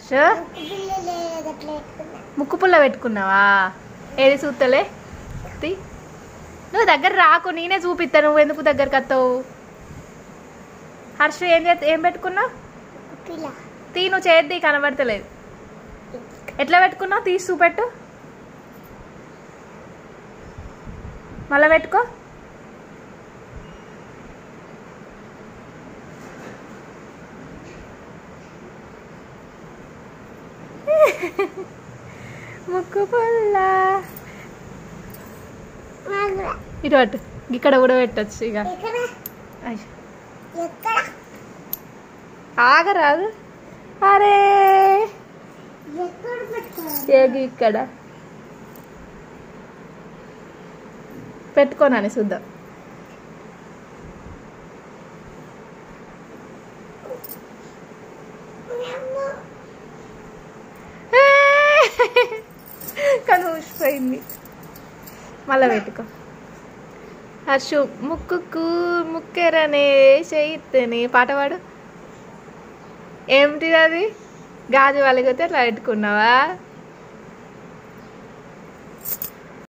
హర్ష పిల్ల లేదు అట్లా పెట్టుకున్నా ముక్కు పుల్ల పెట్టుకున్నావా ఏది చూస్తలే తీ నువ్వు దగ్గర రాకు నేనే చూపిస్తా నువ్వు ఎందుకు దగ్గరికి వస్తావు హర్ష ఏం చేస్తా ఏం పెట్టుకున్నావు పిల్ల తీ నువ్వు చేద్ది కనబడతలేదు ఎట్లా పెట్టుకున్నావు తీసి చూపెట్టు మళ్ళా పెట్టుకో ముక్కు పుల్ల మాగురా. ఇటు అటు ఇక్కడ కూడా పెట్టచ్చు ఇక ఎక్కడ అయ్య. ఎక్కడ ఆగరాదు అరే ఎక్కడ పెట్టుకోవాలి ఏగి ఇక్కడ పెట్టుకోనని చూద్దాం కానీ ఊసిపోయింది మళ్ళా పెట్టుకో హర్షు ముక్కుకు ముక్కెరనే చేయిత్తని పాట పాడు ఏమిటిది అది గాజు వాళ్ళకి అట్లా పెట్టుకున్నావా